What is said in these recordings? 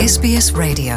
SBS Radio.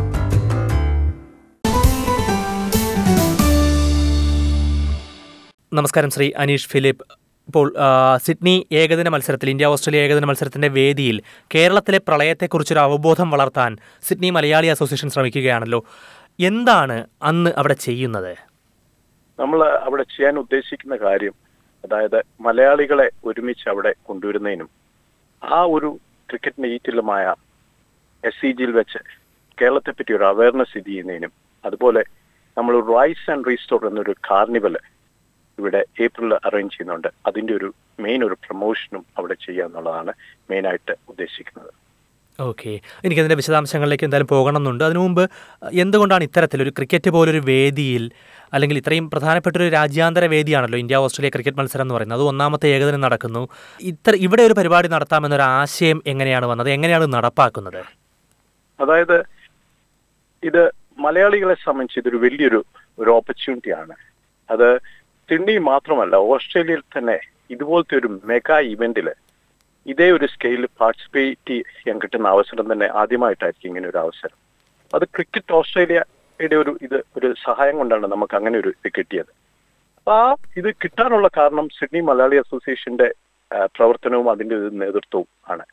നമസ്കാരം Shri Aneesh Philip ഇപ്പോൾ ആ, സിഡ്നി ഏകദിന മത്സരത്തിൽ ഇന്ത്യ ഓസ്ട്രേലിയ ഏകദിന മത്സരത്തിന്റെ വേദിയിൽ കേരളത്തിലെ പ്രളയത്തെക്കുറിച്ചൊരു അവബോധം വളർത്താൻ സിഡ്നി മലയാളി അസോസിയേഷൻ ശ്രമിക്കുകയാണല്ലോ എന്താണ് അന്ന് അവിടെ ചെയ്യുന്നത് നമ്മൾ അവിടെ ചെയ്യാൻ ഉദ്ദേശിക്കുന്ന കാര്യം അതായത് മലയാളികളെ ഒരുമിച്ച് അവിടെ കൊണ്ടുവരുന്നതിനും ആ ഒരു ക്രിക്കറ്റ് മീറ്റിലുമായ എസ് സി ജിയിൽ വെച്ച് കേരളത്തെ പറ്റി ഒരു അവയർനെസ് ഇത് ചെയ്യുന്നതിനും അതുപോലെ നമ്മൾ റൈസ് ആൻഡ് റീസ്റ്റോർ എന്നൊരു കാർണിവൽ ഇവിടെ ഏപ്രിലിൽ അറേഞ്ച് ചെയ്യുന്നുണ്ട് അതിന്റെ ഒരു മെയിൻ ഒരു പ്രൊമോഷനും അവിടെ ചെയ്യുക എന്നുള്ളതാണ് മെയിനായിട്ട് ഉദ്ദേശിക്കുന്നത് ഓക്കെ എനിക്കതിൻ്റെ വിശദാംശങ്ങളിലേക്ക് എന്തായാലും പോകണമെന്നുണ്ട് അതിനു മുമ്പ് എന്തുകൊണ്ടാണ് ഇത്തരത്തിലൊരു ക്രിക്കറ്റ് പോലൊരു വേദിയിൽ അല്ലെങ്കിൽ ഇത്രയും പ്രധാനപ്പെട്ട ഒരു രാജ്യാന്തര വേദിയാണല്ലോ ഇന്ത്യ ഓസ്ട്രേലിയ ക്രിക്കറ്റ് മത്സരം എന്ന് പറയുന്നത് അത് ഒന്നാമത്തെ ഏകദിനം നടക്കുന്നു ഇത്ര ഇവിടെ ഒരു പരിപാടി നടത്താമെന്നൊരു ആശയം എങ്ങനെയാണ് വന്നത് എങ്ങനെയാണ് ഇത് നടപ്പാക്കുന്നത് അതായത് ഇത് മലയാളികളെ സംബന്ധിച്ച് ഇതൊരു വലിയൊരു ഒരു ഓപ്പർച്യൂണിറ്റി ആണ് അത് സിഡ്നി മാത്രമല്ല ഓസ്ട്രേലിയയിൽ തന്നെ ഇതുപോലത്തെ ഒരു മെഗാ ഇവന്റിൽ ഇതേ ഒരു സ്കെയിലിൽ പാർട്ടിസിപ്പേറ്റ് ചെയ്യാൻ കിട്ടുന്ന അവസരം തന്നെ ആദ്യമായിട്ടായിരിക്കും ഇങ്ങനെ ഒരു അവസരം അത് ക്രിക്കറ്റ് ഓസ്ട്രേലിയയുടെ ഒരു ഇത് ഒരു സഹായം കൊണ്ടാണ് നമുക്ക് അങ്ങനെ ഒരു ഇത് കിട്ടിയത് അപ്പൊ ആ ഇത് കിട്ടാനുള്ള കാരണം സിഡ്നി മലയാളി അസോസിയേഷന്റെ ആ, പ്രവർത്തനവും അതിന്റെ ഒരു നേതൃത്വവും ആണ്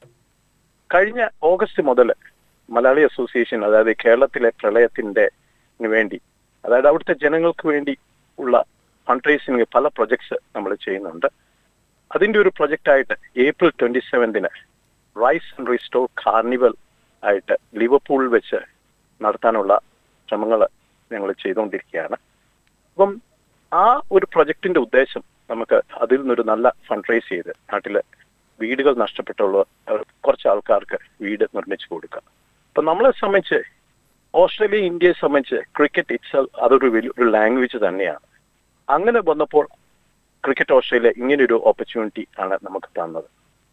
കഴിഞ്ഞ ഓഗസ്റ്റ് മുതൽ മലയാളി അസോസിയേഷൻ അതായത് കേരളത്തിലെ പ്രളയത്തിന്റെ ന് വേണ്ടി അതായത് അവിടുത്തെ ജനങ്ങൾക്ക് വേണ്ടി ഉള്ള ഫണ്ട് റേസിംഗ് പല പ്രൊജക്ട്സ് നമ്മൾ ചെയ്യുന്നുണ്ട് അതിന്റെ ഒരു പ്രൊജക്റ്റ് ആയിട്ട് ഏപ്രിൽ ട്വന്റി സെവന്തിന് റൈസ് ആൻഡ് റീസ്റ്റോർ കാർണിവൽ ആയിട്ട് ലിവർപൂളിൽ വെച്ച് നടത്താനുള്ള ശ്രമങ്ങൾ ഞങ്ങൾ ചെയ്തുകൊണ്ടിരിക്കുകയാണ് അപ്പം ആ ഒരു പ്രൊജക്ടിന്റെ ഉദ്ദേശം നമുക്ക് അതിൽ നിന്നൊരു നല്ല ഫണ്ട് റേസ് ചെയ്ത് നാട്ടില് വീടുകൾ നഷ്ടപ്പെട്ടുള്ള അഹ് കുറച്ച് ആൾക്കാർക്ക് വീട് നിർമ്മിച്ചു കൊടുക്കുക അപ്പൊ നമ്മളെ സംബന്ധിച്ച് ഓസ്ട്രേലിയ ഇന്ത്യയെ സംബന്ധിച്ച് ക്രിക്കറ്റ് ഇറ്റ്സെൽ അതൊരു വലിയ ഒരു ലാംഗ്വേജ് തന്നെയാണ് അങ്ങനെ വന്നപ്പോൾ ക്രിക്കറ്റ് ഓസ്ട്രേലിയ ഇങ്ങനൊരു ഓപ്പർച്യൂണിറ്റി ആണ് നമുക്ക് തന്നത്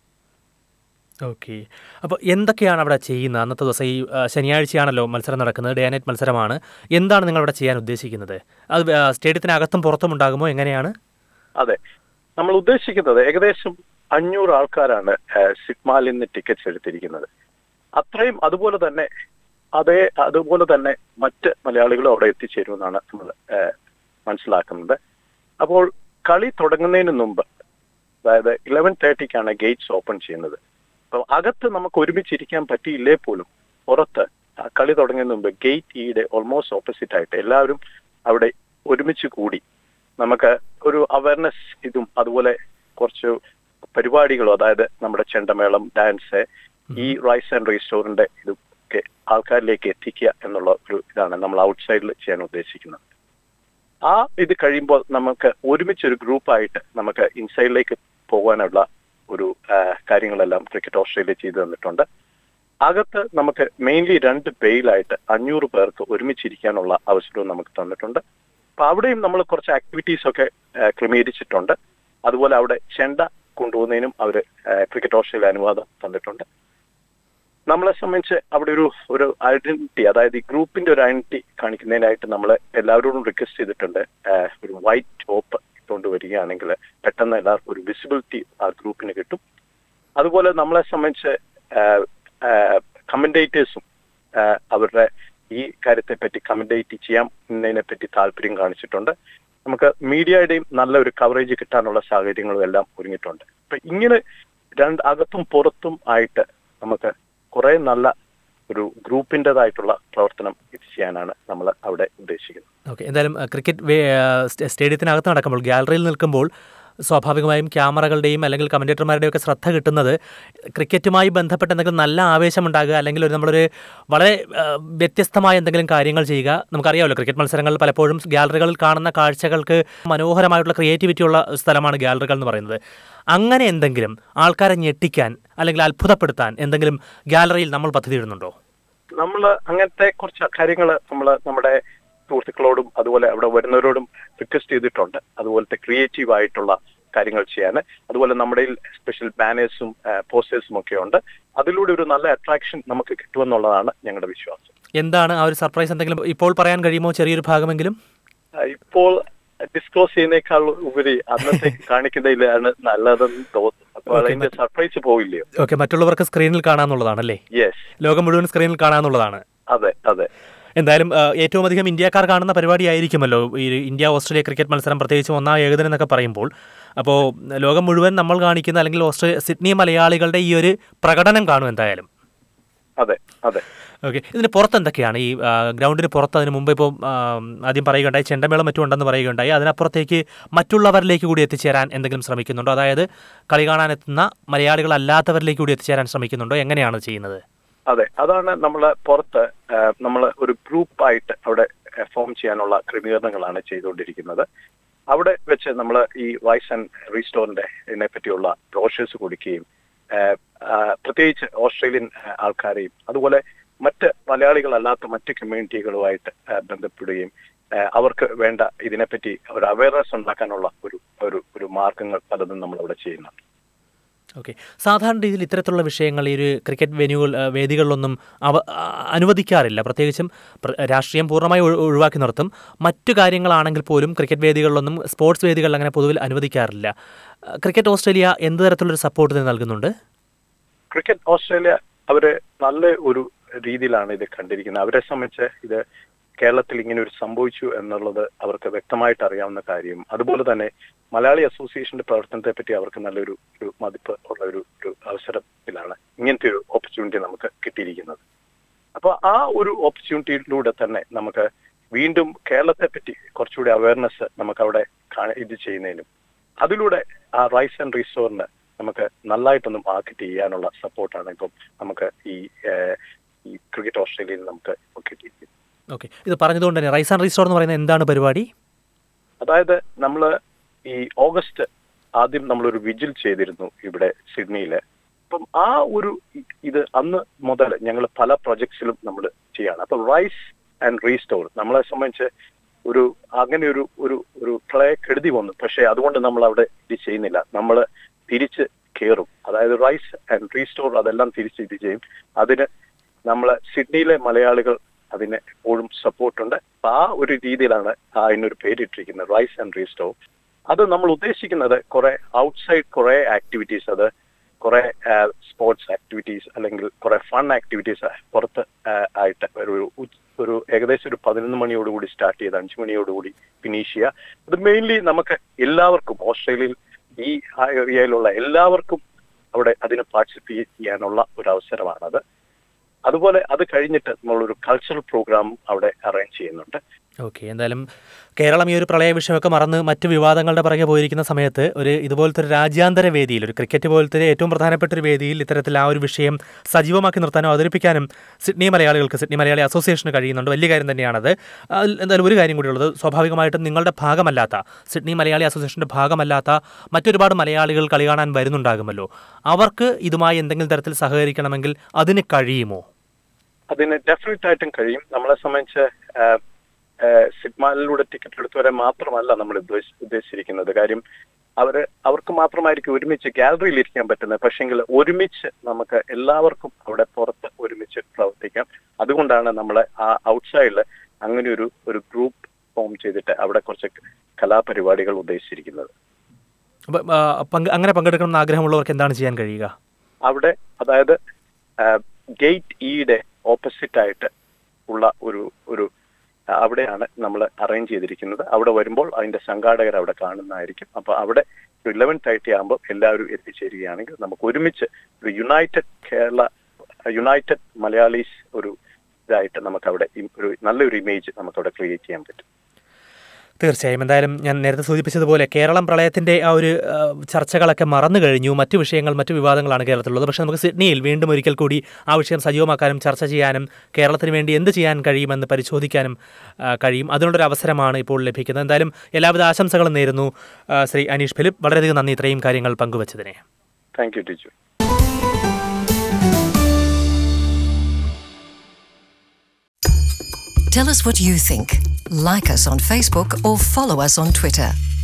ഓക്കെ അപ്പോൾ എന്തൊക്കെയാണ് അവിടെ ചെയ്യുന്നത് അന്നത്തെ ദിവസം ഈ ആ, ശനിയാഴ്ചയാണല്ലോ മത്സരം നടക്കുന്നത് ഡേ നൈറ്റ് മത്സരമാണ് എന്താണ് നിങ്ങൾ അവിടെ ചെയ്യാൻ ഉദ്ദേശിക്കുന്നത് അത് ആ, സ്റ്റേഡിയത്തിനകത്തും പുറത്തും ഉണ്ടാകുമോ എങ്ങനെയാണ് അതെ നമ്മൾ ഉദ്ദേശിക്കുന്നത് ഏകദേശം അഞ്ഞൂറ് ആൾക്കാരാണ് ഏഹ്, സിഗ്മാലിൽ നിന്ന് ടിക്കറ്റ്സ് എടുത്തിരിക്കുന്നത് അത്രയും അതുപോലെ തന്നെ അതേ അതുപോലെ തന്നെ മറ്റ് മലയാളികളും അവിടെ എത്തിച്ചേരുമെന്നാണ് നമ്മൾ ഏഹ്, മനസ്സിലാക്കുന്നത് അപ്പോൾ കളി തുടങ്ങുന്നതിന് മുമ്പ് അതായത് ഇലവൻ തേർട്ടിക്കാണ് ഗേറ്റ്സ് ഓപ്പൺ ചെയ്യുന്നത് അപ്പോൾ അകത്ത് നമുക്ക് ഒരുമിച്ചിരിക്കാൻ പറ്റിയില്ലേ പോലും പുറത്ത് ആ കളി തുടങ്ങുന്നതിന് മുമ്പ് ഗേറ്റ് ഈയുടെ ഓൾമോസ്റ്റ് ഓപ്പോസിറ്റ് ആയിട്ട് എല്ലാവരും അവിടെ ഒരുമിച്ച് കൂടി നമുക്ക് ഒരു അവയർനെസ് ഇതും അതുപോലെ കുറച്ച് പരിപാടികളും അതായത് നമ്മുടെ ചെണ്ടമേളം ഡാൻസ് ഈ റൈസ് ആൻഡ് റീസ്റ്റോറിന്റെ ഇതൊക്കെ ആൾക്കാരിലേക്ക് എത്തിക്കുക എന്നുള്ള ഒരു ഇതാണ് നമ്മൾ ഔട്ട്സൈഡിൽ ചെയ്യാൻ ഉദ്ദേശിക്കുന്നത് ആ ഇത് കഴിയുമ്പോൾ നമുക്ക് ഒരുമിച്ച് ഒരു ഗ്രൂപ്പായിട്ട് നമുക്ക് ഇൻസൈഡിലേക്ക് പോകാനുള്ള ഒരു ആ, കാര്യങ്ങളെല്ലാം ക്രിക്കറ്റ് ഓസ്ട്രേലിയ ചെയ്തു തന്നിട്ടുണ്ട് അകത്ത് നമുക്ക് മെയിൻലി രണ്ട് ബെയിലായിട്ട് അഞ്ഞൂറ് പേർക്ക് ഒരുമിച്ചിരിക്കാനുള്ള അവസരവും നമുക്ക് തന്നിട്ടുണ്ട് അപ്പൊ അവിടെയും നമ്മൾ കുറച്ച് ആക്ടിവിറ്റീസ് ഒക്കെ ആ, ക്രമീകരിച്ചിട്ടുണ്ട് അതുപോലെ അവിടെ ചെണ്ട കൊണ്ടുപോകുന്നതിനും അവർ ക്രിക്കറ്റ് ഓസ്ട്രേലിയ അനുവാദം തന്നിട്ടുണ്ട് നമ്മളെ സംബന്ധിച്ച് അവിടെ ഒരു ഒരു ഐഡന്റിറ്റി അതായത് ഈ ഗ്രൂപ്പിന്റെ ഒരു ഐഡന്റിറ്റി കാണിക്കുന്നതിനായിട്ട് നമ്മൾ എല്ലാവരോടും റിക്വസ്റ്റ് ചെയ്തിട്ടുണ്ട് ആ, ഒരു വൈറ്റ് ടോപ്പ് ഇട്ടുകൊണ്ട് വരികയാണെങ്കിൽ പെട്ടെന്ന് എല്ലാവർക്കും ഒരു വിസിബിലിറ്റി ആ ഗ്രൂപ്പിന് കിട്ടും അതുപോലെ നമ്മളെ സംബന്ധിച്ച് കമന്റേറ്റേഴ്സും അവരുടെ ഈ കാര്യത്തെ പറ്റി കമന്റേറ്റ് ചെയ്യാം എന്നതിനെ പറ്റി താല്പര്യം കാണിച്ചിട്ടുണ്ട് നമുക്ക് മീഡിയയുടെയും നല്ല ഒരു കവറേജ് കിട്ടാനുള്ള സാഹചര്യങ്ങളും എല്ലാം ഒരുങ്ങിയിട്ടുണ്ട് അപ്പൊ ഇങ്ങനെ രണ്ട് അകത്തും പുറത്തും ആയിട്ട് നമുക്ക് കുറെ നല്ല ഒരു ഗ്രൂപ്പിൻ്റെതായിട്ടുള്ള പ്രവർത്തനം ഇത് ചെയ്യാനാണ് നമ്മൾ അവിടെ ഉദ്ദേശിക്കുന്നത് ഓക്കെ എന്തായാലും ആ, ക്രിക്കറ്റ് വേ ആ, സ്റ്റേ- സ്റ്റേഡിയത്തിനകത്ത് നടക്കുമ്പോൾ ഗാലറിയിൽ നിൽക്കുമ്പോൾ സ്വാഭാവികമായും ക്യാമറകളുടെയും അല്ലെങ്കിൽ കമൻറ്റേറ്റർമാരുടെയും ഒക്കെ ശ്രദ്ധ കിട്ടുന്നത് ക്രിക്കറ്റുമായി ബന്ധപ്പെട്ട എന്തെങ്കിലും നല്ല ആവേശമുണ്ടാകുക അല്ലെങ്കിൽ ഒരു നമ്മളൊരു വളരെ ആ, വ്യത്യസ്തമായ എന്തെങ്കിലും കാര്യങ്ങൾ ചെയ്യുക നമുക്കറിയാമല്ലോ ക്രിക്കറ്റ് മത്സരങ്ങൾ പലപ്പോഴും ഗാലറികളിൽ കാണുന്ന കാഴ്ചകൾക്ക് മനോഹരമായിട്ടുള്ള ക്രിയേറ്റിവിറ്റി ഉള്ള സ്ഥലമാണ് ഗാലറികൾ എന്ന് പറയുന്നത് അങ്ങനെ എന്തെങ്കിലും ആൾക്കാരെ ഞെട്ടിക്കാൻ അല്ലെങ്കിൽ അത്ഭുതപ്പെടുത്താൻ എന്തെങ്കിലും ഗാലറിയിൽ നമ്മൾ പദ്ധതി ഇടുന്നുണ്ടോ നമ്മൾ അങ്ങനത്തെ കുറച്ച് കാര്യങ്ങൾ നമ്മൾ നമ്മുടെ സുഹൃത്തുക്കളോടും അതുപോലെ അവിടെ വരുന്നവരോടും റിക്വസ്റ്റ് ചെയ്തിട്ടുണ്ട് അതുപോലത്തെ ക്രിയേറ്റീവ് ആയിട്ടുള്ള കാര്യങ്ങൾ ചെയ്യാൻ അതുപോലെ നമ്മുടെ സ്പെഷ്യൽ ബാനേഴ്സും പോസ്റ്റേഴ്സും ഒക്കെ ഉണ്ട് അതിലൂടെ ഒരു നല്ല അട്രാക്ഷൻ നമുക്ക് കിട്ടുമെന്നുള്ളതാണ് ഞങ്ങളുടെ വിശ്വാസം എന്താണ് ആ ഒരു സർപ്രൈസ് എന്തെങ്കിലും ഇപ്പോൾ പറയാൻ കഴിയുമോ ചെറിയൊരു ഭാഗമെങ്കിലും ആ, ഇപ്പോൾ ഡിസ്ക്ലോസ് ചെയ്യുന്നേക്കാൾ ഉപരി അന്നത്തേക്ക് കാണിക്കുന്നതിലാണ് നല്ലതെന്ന് തോന്നുന്നു അപ്പൊ Okay, അതിന്റെ സർപ്രൈസ് പോയില്ലയോ ഓക്കെ മറ്റുള്ളവർക്ക് സ്ക്രീനിൽ കാണാമെന്നുള്ളതാണല്ലേ യെസ് ലോകം മുഴുവൻ സ്ക്രീനിൽ കാണാമെന്നുള്ളതാണ് അതെ അതെ എന്തായാലും ആ, ഏറ്റവും അധികം ഇന്ത്യക്കാർ കാണുന്ന പരിപാടി ആയിരിക്കുമല്ലോ ഈ ഇന്ത്യ ഓസ്ട്രേലിയ ക്രിക്കറ്റ് മത്സരം പ്രത്യേകിച്ച് ഒന്നാം ഏകദിനം എന്നൊക്കെ പറയുമ്പോൾ അപ്പോൾ ലോകം മുഴുവൻ നമ്മൾ കാണിക്കുന്ന അല്ലെങ്കിൽ ഓസ്ട്രേലിയ സിഡ്നി മലയാളികളുടെ ഈ ഒരു പ്രകടനം കാണും എന്തായാലും അതെ അതെ ഓക്കെ ഇതിന് പുറത്ത് എന്തൊക്കെയാണ് ഈ ആ, ഗ്രൗണ്ടിന് പുറത്ത് അതിന് മുമ്പ് ഇപ്പോൾ ആ, ആദ്യം പറയുകയുണ്ടായി ചെണ്ടമേളം മറ്റും ഉണ്ടെന്ന് പറയുകയുണ്ടായി അതിനപ്പുറത്തേക്ക് മറ്റുള്ളവരിലേക്ക് കൂടി എത്തിച്ചേരാൻ എന്തെങ്കിലും ശ്രമിക്കുന്നുണ്ടോ അതായത് കളി കാണാനെത്തുന്ന മലയാളികളല്ലാത്തവരിലേക്ക് കൂടി എത്തിച്ചേരാൻ ശ്രമിക്കുന്നുണ്ടോ എങ്ങനെയാണ് ചെയ്യുന്നത് അതെ അതാണ് നമ്മൾ പുറത്ത് നമ്മൾ ഒരു ഗ്രൂപ്പായിട്ട് അവിടെ ഫോം ചെയ്യാനുള്ള ക്രമീകരണങ്ങളാണ് ചെയ്തുകൊണ്ടിരിക്കുന്നത് അവിടെ വെച്ച് നമ്മൾ ഈ വൈസ് ആൻഡ് റീസ്റ്റോറിന്റെ ഇതിനെ പറ്റിയുള്ള ബ്രോഷേഴ്സ് കൊടുക്കുകയും ഏഹ്, ആ, പ്രത്യേകിച്ച് ഓസ്ട്രേലിയൻ ആ, ആൾക്കാരെയും അതുപോലെ മറ്റ് മലയാളികളല്ലാത്ത മറ്റ് കമ്മ്യൂണിറ്റികളുമായിട്ട് ആ, ബന്ധപ്പെടുകയും ആ, അവർക്ക് വേണ്ട ഇതിനെപ്പറ്റി ഒരു അവയർനെസ് ഉണ്ടാക്കാനുള്ള ഒരു ഒരു ഒരു മാർഗങ്ങൾ പലതും നമ്മൾ അവിടെ ചെയ്യുന്നുണ്ട് ഓക്കെ സാധാരണ രീതിയിൽ ഇത്തരത്തിലുള്ള വിഷയങ്ങൾ ഈ ഒരു ക്രിക്കറ്റ് വെന്യൂകൾ ആ, വേദികളിലൊന്നും അവ ആ, അനുവദിക്കാറില്ല പ്രത്യേകിച്ചും പ്ര- രാഷ്ട്രീയം പൂർണ്ണമായി ഒഴി- ഒഴിവാക്കി നിർത്തും മറ്റു കാര്യങ്ങളാണെങ്കിൽ പോലും ക്രിക്കറ്റ് വേദികളിലൊന്നും സ്പോർട്സ് വേദികളിൽ അങ്ങനെ പൊതുവിൽ അനുവദിക്കാറില്ല ആ, ക്രിക്കറ്റ് ഓസ്ട്രേലിയ എന്ത് തരത്തിലൊരു സപ്പോർട്ട് ഇതിന് നൽകുന്നുണ്ട് ക്രിക്കറ്റ് ഓസ്ട്രേലിയ അവര് നല്ല ഒരു രീതിയിലാണ് ഇത് കണ്ടിരിക്കുന്നത് അവരെ സംബന്ധിച്ച് ഇത് കേരളത്തിൽ ഇങ്ങനെ ഒരു സംഭവിച്ചു എന്നുള്ളത് അവർക്ക് വ്യക്തമായിട്ട് അറിയാവുന്ന കാര്യം അതുപോലെ തന്നെ മലയാളി അസോസിയേഷന്റെ പ്രവർത്തനത്തെ പറ്റി അവർക്ക് നല്ലൊരു ഒരു മതിപ്പ് ഉള്ള ഒരു ഒരു അവസരത്തിലാണ് ഇങ്ങനത്തെ ഒരു ഓപ്പർച്യൂണിറ്റി നമുക്ക് കിട്ടിയിരിക്കുന്നത് അപ്പൊ ആ ഒരു ഓപ്പർച്യൂണിറ്റിയിലൂടെ തന്നെ നമുക്ക് വീണ്ടും കേരളത്തെ പറ്റി കുറച്ചുകൂടി അവയർനെസ് നമുക്ക് അവിടെ കാണ- ഇത് ചെയ്യുന്നതിനും അതിലൂടെ ആ റൈസ് ആൻഡ് റീസ്റ്റോറിന് നമുക്ക് നന്നായിട്ടൊന്ന് മാർക്കറ്റ് ചെയ്യാനുള്ള സപ്പോർട്ടാണ് ഇപ്പം നമുക്ക് ഈ ഏഹ്, ഈ ക്രിക്കറ്റ് ഓസ്ട്രേലിയയിൽ നമുക്ക് ഇപ്പൊ കിട്ടിയിരിക്കുന്നത് ഓക്കെ ഇത് പറഞ്ഞതുകൊണ്ട് തന്നെ റൈസ് ആൻഡ് റീസ്റ്റോർ എന്ന് പറയുന്നത് എന്താണ് പരിപാടി അതായത് നമ്മൾ ഈ ഓഗസ്റ്റ് ആദ്യം നമ്മളൊരു വിജിൽ ചെയ്തിരുന്നു ഇവിടെ സിഡ്നിയില് അപ്പം ആ ഒരു ഇ- ഇത് അന്ന് മുതൽ ഞങ്ങൾ പല പ്രൊജക്ട്സിലും നമ്മൾ ചെയ്യാണ് അപ്പൊ റൈസ് ആൻഡ് റീസ്റ്റോർ നമ്മളെ സംബന്ധിച്ച് ഒരു അങ്ങനെ ഒരു ഒരു ഒരു പ്രളയക്കെടുതി വന്നു പക്ഷെ അതുകൊണ്ട് നമ്മൾ അവിടെ ഇത് ചെയ്യുന്നില്ല നമ്മൾ തിരിച്ച് കയറും അതായത് റൈസ് ആൻഡ് റീസ്റ്റോർ അതെല്ലാം തിരിച്ച് ഇത് ചെയ്യും അതിന് നമ്മൾ സിഡ്നിയിലെ മലയാളികൾ അതിന് എപ്പോഴും സപ്പോർട്ടുണ്ട് അപ്പൊ ആ ഒരു രീതിയിലാണ് ആ അതിനൊരു പേരിട്ടിരിക്കുന്നത് റൈസ് ആൻഡ് റീസ്റ്റോർ അത് നമ്മൾ ഉദ്ദേശിക്കുന്നത് കുറെ ഔട്ട്സൈഡ് കുറെ ആക്ടിവിറ്റീസ് അത് കുറെ സ്പോർട്സ് ആക്ടിവിറ്റീസ് അല്ലെങ്കിൽ കുറെ ഫൺ ആക്ടിവിറ്റീസ് പുറത്ത് ആ, ആയിട്ട് ഒരു ഉച്ച- ഒരു ഏകദേശം ഒരു പതിനൊന്ന് മണിയോടുകൂടി സ്റ്റാർട്ട് ചെയ്ത് അഞ്ചു മണിയോടുകൂടി ഫിനിഷ് ചെയ്യുക അത് മെയിൻലി നമുക്ക് എല്ലാവർക്കും ഓസ്ട്രേലിയയിൽ ഈ ആ ഏരിയയിലുള്ള എല്ലാവർക്കും അവിടെ അതിന് പാർട്ടിസിപ്പേറ്റ് ചെയ്യാനുള്ള ഒരു അവസരമാണത് അതുപോലെ അത് കഴിഞ്ഞിട്ട് നമ്മളൊരു കൾച്ചറൽ പ്രോഗ്രാം അവിടെ അറേഞ്ച് ചെയ്യുന്നുണ്ട് ഓക്കെ എന്തായാലും കേരളം ഈ ഒരു പ്രളയ വിഷയമൊക്കെ മറന്ന് മറ്റ് വിവാദങ്ങളുടെ പുറകെ പോയിരിക്കുന്ന സമയത്ത് ഒരു ഇതുപോലത്തെ ഒരു രാജ്യാന്തര വേദിയിൽ ഒരു ക്രിക്കറ്റ് പോലത്തെ ഏറ്റവും പ്രധാനപ്പെട്ട ഒരു വേദിയിൽ ഇത്തരത്തിൽ ആ ഒരു വിഷയം സജീവമാക്കി നിർത്താനും അവതരിപ്പിക്കാനും സിഡ്നി മലയാളികൾക്ക് സിഡ്നി മലയാളി അസോസിയേഷന് കഴിയുന്നുണ്ട് വലിയ കാര്യം തന്നെയാണത് അതിൽ എന്തായാലും ഒരു കാര്യം കൂടിയുള്ളത് സ്വാഭാവികമായിട്ടും നിങ്ങളുടെ ഭാഗമല്ലാത്ത സിഡ്നി മലയാളി അസോസിയേഷൻ്റെ ഭാഗമല്ലാത്ത മറ്റൊരുപാട് മലയാളികൾ കളി കാണാൻ വരുന്നുണ്ടാകുമല്ലോ അവർക്ക് ഇതുമായി എന്തെങ്കിലും തരത്തിൽ സഹകരിക്കണമെങ്കിൽ അതിന് കഴിയുമോ അതിന് ഡെഫിനറ്റ് ആയിട്ടും കഴിയും നമ്മളെ സംബന്ധിച്ച് സിഗ്മാലിലൂടെ ടിക്കറ്റ് എടുത്തവരെ മാത്രമല്ല നമ്മൾ ഉദ്ദേശി- ഉദ്ദേശിച്ചിരിക്കുന്നത് കാര്യം അവര് അവർക്ക് മാത്രമായിരിക്കും ഒരുമിച്ച് ഗാലറിയിൽ ഇരിക്കാൻ പറ്റുന്നത് പക്ഷെങ്കിൽ ഒരുമിച്ച് നമുക്ക് എല്ലാവർക്കും അവിടെ പുറത്ത് ഒരുമിച്ച് പ്രവർത്തിക്കാം അതുകൊണ്ടാണ് നമ്മൾ ആ ഔട്ട്സൈഡിൽ അങ്ങനെ ഒരു ഒരു ഗ്രൂപ്പ് ഫോം ചെയ്തിട്ട് അവിടെ കുറച്ച് കലാപരിപാടികൾ ഉദ്ദേശിച്ചിരിക്കുന്നത് അപ്പം, ആ, പങ്ക് അങ്ങനെ പങ്കെടുക്കണം എന്ന് ആഗ്രഹമുള്ളവർക്ക് എന്താണ് ചെയ്യാൻ കഴിയുക അവിടെ അതായത് ഗേറ്റ് ഇയുടെ ഓപ്പോസിറ്റ് ആയിട്ട് ഉള്ള ഒരു ഒരു ആ, അവിടെയാണ് നമ്മൾ അറേഞ്ച് ചെയ്തിരിക്കുന്നത് അവിടെ വരുമ്പോൾ അതിന്റെ സംഘാടകർ അവിടെ കാണുന്നതായിരിക്കും അപ്പൊ അവിടെ ഒരു ഇലവൻ തേർട്ടി ആകുമ്പോൾ എല്ലാവരും എത്തിച്ചേരുകയാണെങ്കിൽ നമുക്ക് ഒരുമിച്ച് ഒരു യുണൈറ്റഡ് കേരള യുണൈറ്റഡ് മലയാളീസ് ഒരു ഇതായിട്ട് നമുക്ക് അവിടെ ഇം- ഒരു നല്ലൊരു ഇമേജ് നമുക്ക് അവിടെ ക്രിയേറ്റ് ചെയ്യാൻ പറ്റും തീർച്ചയായും എന്തായാലും ഞാൻ നേരത്തെ സൂചിപ്പിച്ചതുപോലെ കേരളം പ്രളയത്തിൻ്റെ ആ ഒരു ആ, ചർച്ചകളൊക്കെ മറന്നു കഴിഞ്ഞു മറ്റു വിഷയങ്ങൾ മറ്റു വിവാദങ്ങളാണ് കേരളത്തിലുള്ളത് പക്ഷേ നമുക്ക് സിഡ്നിയിൽ വീണ്ടും ഒരിക്കൽ കൂടി ആ വിഷയം സജീവമാക്കാനും ചർച്ച ചെയ്യാനും കേരളത്തിന് വേണ്ടി എന്ത് ചെയ്യാൻ കഴിയുമെന്ന് പരിശോധിക്കാനും ആ, കഴിയും അതിനുള്ളൊരു അവസരമാണ് ഇപ്പോൾ ലഭിക്കുന്നത് എന്തായാലും എല്ലാവിധ ആശംസകളും നേരുന്നു ആ, ശ്രീ അനീഷ് ഫിലിപ്പ് വളരെയധികം നന്ദി ഇത്രയും കാര്യങ്ങൾ പങ്കുവച്ചതിനെ thank you Tiju Tell us what you think. Like us on Facebook or follow us on Twitter.